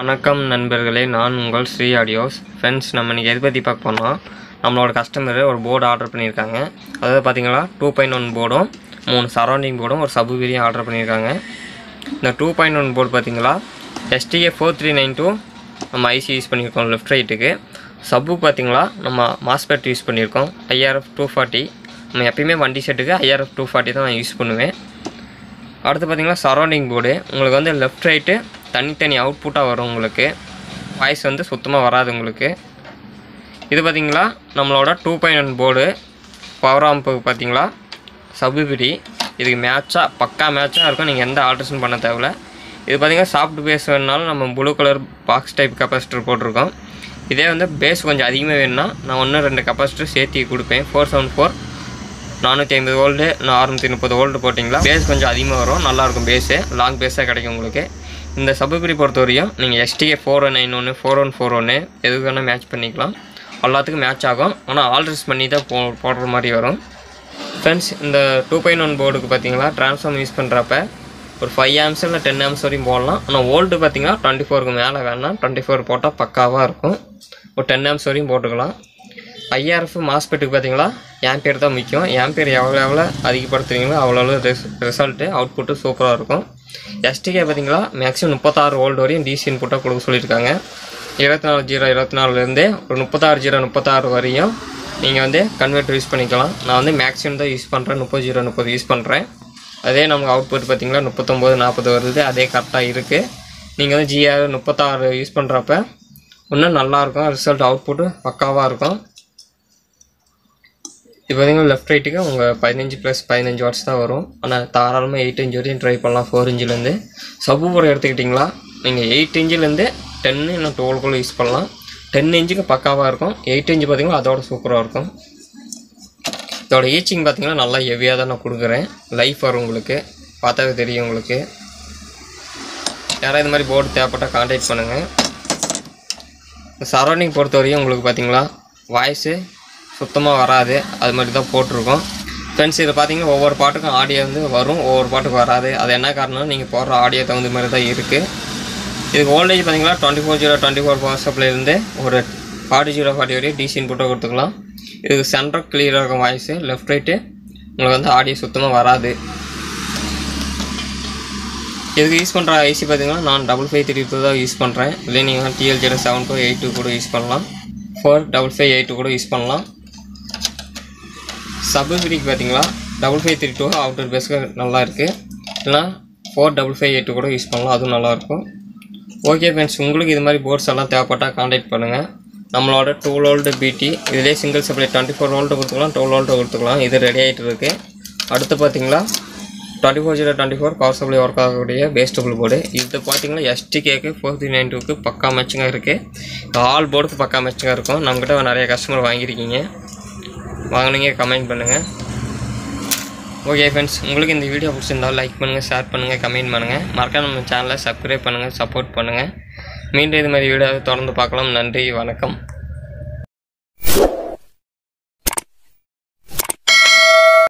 வணக்கம் நண்பர்களே நான் உங்கள் ஸ்ரீ ஆடியோஸ் ஃப்ரெண்ட்ஸ் நம்ம இன்றைக்கி எதை பற்றி பார்க்க போனோம் நம்மளோட கஸ்டமர் ஒரு போர்டு ஆர்டர் பண்ணியிருக்காங்க அதாவது பார்த்தீங்களா டூ பாயிண்ட் ஒன் போர்டும் மூணு சரௌண்டிங் போர்டும் ஒரு சப்பு வீடியும் ஆர்டர் பண்ணியிருக்காங்க இந்த டூ பாயிண்ட் ஒன் போர்டு பார்த்தீங்களா STA four three nine two நம்ம ஐசி யூஸ் பண்ணியிருக்கோம் லெஃப்ட் ரைட்டுக்கு சப்பு பார்த்தீங்களா நம்ம மாஸ்பெட் யூஸ் பண்ணியிருக்கோம் ஐஆர்எஃப் டூ ஃபார்ட்டி நம்ம எப்பயுமே வண்டி செட்டுக்கு ஐஆர்எஃப் டூ ஃபார்ட்டி தான் நான் யூஸ் பண்ணுவேன் அடுத்து பார்த்தீங்கன்னா சரௌண்டிங் போர்டு உங்களுக்கு வந்து லெஃப்ட் ரைட்டு தனித்தனி அவுட்புட்டாக வரும் உங்களுக்கு வாய்ஸ் வந்து சுத்தமாக வராது உங்களுக்கு இது பார்த்தீங்களா நம்மளோட two point one board power ஆம்புக்கு பார்த்தீங்களா சபுபிடி இதுக்கு மேட்சாக பக்கா மேட்சாக இருக்கும் நீங்கள் எந்த ஆல்ட்ரேஷன் பண்ண தேவையில்ல இது பார்த்தீங்கன்னா சாஃப்ட் பேஸ் வேணுனாலும் நம்ம blue colour box type capacitor போட்டிருக்கோம் இதே வந்து பேஸ் கொஞ்சம் அதிகமாக வேணும்னா நான் ஒன்று ரெண்டு கெப்பாசிட்டர் சேர்த்தி கொடுப்பேன் ஃபோர் செவன் ஃபோர் நானூற்றி ஐம்பது வோல்டு நான் அறுநூற்றி முப்பது வோல்டு போட்டிங்களா பேஸ் கொஞ்சம் அதிகமாக வரும் நல்லாயிருக்கும் பேஸு லாங் பேஸாக கிடைக்கும் உங்களுக்கு இந்த சபுபிரி பொறுத்த வரையும் நீங்கள் எஸ்டிஏ ஃபோர் ஒன் நைன் ஒன்று ஃபோர் ஒன் ஃபோர் ஒன்று எதுக்கு வேணால் மேட்ச் பண்ணிக்கலாம் எல்லாத்துக்கும் மேட்ச் ஆகும் ஆனால் ஆல்ட்ரஸ் பண்ணி தான் போ போடுற மாதிரி வரும் ஃப்ரெண்ட்ஸ் இந்த டூ பாயிண்ட் ஒன் போர்டுக்கு பார்த்தீங்களா ட்ரான்ஸ்ஃபார்ம் யூஸ் பண்ணுறப்ப ஒரு ஃபைவ் ஆம்ஸ் இல்லை டென் ஆம்ஸ் வரையும் போடலாம் ஆனால் ஓல்டு பார்த்தீங்கன்னா டுவெண்ட்டி ஃபோருக்கு மேலே வேணாம் டுவெண்ட்டி ஃபோர் போட்டால் பக்காவாக இருக்கும் ஒரு டென் ஆம்ஸ் வரையும் போட்டுக்கலாம் ஐஆர்எஃப் மாஸ்பெட்டுக்கு பார்த்தீங்களா ஆம்பியர் தான் முக்கியம் ஆம்பியர் எவ்வளோ எவ்வளோ அதிகப்படுத்துறீங்களோ அவ்வளோ ரிஸ் ரிசல்ட்டு அவுட்புட்டு சூப்பராக இருக்கும் எஸ்டிகே பார்த்தீங்களா மேக்ஸிமம் முப்பத்தாறு வோல்ட் வரையும் டிசி இன்புட்டாக கொடுக்க சொல்லியிருக்காங்க இருபத்தி நாலு ஜீரோ இருபத்தி நாலுலேருந்தே ஒரு முப்பத்தாறு ஜீரோ முப்பத்தாறு வரையும் நீங்கள் வந்து கன்வெர்ட்டர் யூஸ் பண்ணிக்கலாம் நான் வந்து மேக்ஸிமம் தான் யூஸ் பண்ணுறேன் முப்பது ஜீரோ முப்பது யூஸ் பண்ணுறேன் அதே நமக்கு அவுட்புட் பார்த்தீங்களா முப்பத்தொம்போது நாற்பது வருது அதே கரெக்டாக இருக்குது நீங்கள் வந்து ஜிஆர் முப்பத்தாறு யூஸ் பண்ணுறப்ப இன்னும் நல்லாயிருக்கும் ரிசல்ட் அவுட்புட்டு பக்காவாக இருக்கும் இப்போ பார்த்தீங்கன்னா லெஃப்ட் ரைட்டுக்கு உங்கள் பதினஞ்சு ப்ளஸ் பதினஞ்சு வாட்ஸ் தான் வரும் ஆனால் தாராளமாக எயிட் இன்ச் வரையும் ட்ரை பண்ணலாம் ஃபோர் இன்ச்சிலேருந்து சப்பூபர் எடுத்துக்கிட்டிங்களா நீங்கள் எயிட் இன்ச்சிலேருந்து டென்னு இல்லை டுவெல்குள்ளே யூஸ் பண்ணலாம் டென் இன்ச்சுக்கு பக்காவாக இருக்கும் எயிட் இன்ச்சு பார்த்தீங்கன்னா அதோட சூப்பராக இருக்கும் இதோட ஈச்சிங் பார்த்தீங்கன்னா நல்லா ஹெவியாக தான் நான் கொடுக்குறேன் லைஃப் வரும் உங்களுக்கு பார்த்தாவே தெரியும் உங்களுக்கு யாராவது இது மாதிரி போர்டு தேவைப்பட்டால் கான்டாக்ட் பண்ணுங்கள் சரௌண்டிங் பொறுத்த வரையும் உங்களுக்கு பார்த்தீங்களா வாய்ஸு சுத்தமாக வராது அது மாதிரி தான் போட்டிருக்கோம் ஃப்ரெண்ட்ஸ் இதில் பார்த்தீங்கன்னா ஒவ்வொரு பாட்டுக்கும் ஆடியோ வந்து வரும் ஒவ்வொரு பாட்டுக்கு வராது அது என்ன காரணம் நீங்கள் போடுற ஆடியோ தகுந்த மாதிரி தான் இருக்குது இதுக்கு வோல்டேஜ் பார்த்தீங்கன்னா twenty four zero twenty four power சப்ளைலேருந்து ஒரு ஃபார்ட்டி ஜீரோ ஃபார்ட்டி வரையும் டிசி இன்புட்டாக கொடுத்துக்கலாம் இதுக்கு சென்டர் கிளியராக இருக்கும் வாய்ஸு லெஃப்ட் ரைட்டு உங்களுக்கு வந்து ஆடியோ சுத்தமாக வராது இதுக்கு யூஸ் பண்ணுற ஐசி பார்த்தீங்கன்னா நான் டபுள் ஃபைவ் த்ரீ டூ தான் யூஸ் பண்ணுறேன் இல்லை நீங்கள் TL zero seven two eight two கூட யூஸ் பண்ணலாம் four double five eight two கூட யூஸ் பண்ணலாம் சப்பு ஃப்ரீக்கு பார்த்தீங்களா double five three two outer பேஸ்க்கு நல்லா இருக்குது இல்லைனா ஃபோர் டபுள் ஃபைவ் எயிட் கூட யூஸ் பண்ணலாம் அதுவும் நல்லாயிருக்கும் ஓகே ஃப்ரெண்ட்ஸ் உங்களுக்கு இது மாதிரி போர்ட்ஸ் எல்லாம் தேவைப்பட்டால் காண்டாக்ட் பண்ணுங்கள் நம்மளோட டூ வோல்டு பிடி இதிலே single supply twenty four volt கொடுத்துக்கலாம் டுவெல் வோல்ட்டு கொடுத்துக்கலாம் இது ரெடி ஆகிட்டு இருக்குது அடுத்து பார்த்தீங்களா twenty four zero twenty four power supply work ஆகக்கூடிய பேஸ்டபுள் போர்டு இது பார்த்தீங்கன்னா எஸ்டி கேக்கு ஃபோர் த்ரீ நைன் டூக்கு பக்கா மேட்சிங்காக இருக்குது ஆல் போர்டுக்கு பக்கா மேட்சிங்காக இருக்கும் நம்மக்கிட்ட நிறைய கஸ்டமர் வாங்கியிருக்கீங்க வாங்கினீங்க கமெண்ட் பண்ணுங்கள் ஓகே ஃப்ரெண்ட்ஸ் உங்களுக்கு இந்த வீடியோ பிடிச்சிருந்தால் லைக் பண்ணுங்கள் ஷேர் பண்ணுங்கள் கமெண்ட் பண்ணுங்கள் மறக்காம நம்ம சேனலை சப்ஸ்கிரைப் பண்ணுங்கள் சப்போர்ட் பண்ணுங்கள் மீண்டும் இது மாதிரி வீடியோவை தொடர்ந்து பார்க்கலாம் நன்றி வணக்கம்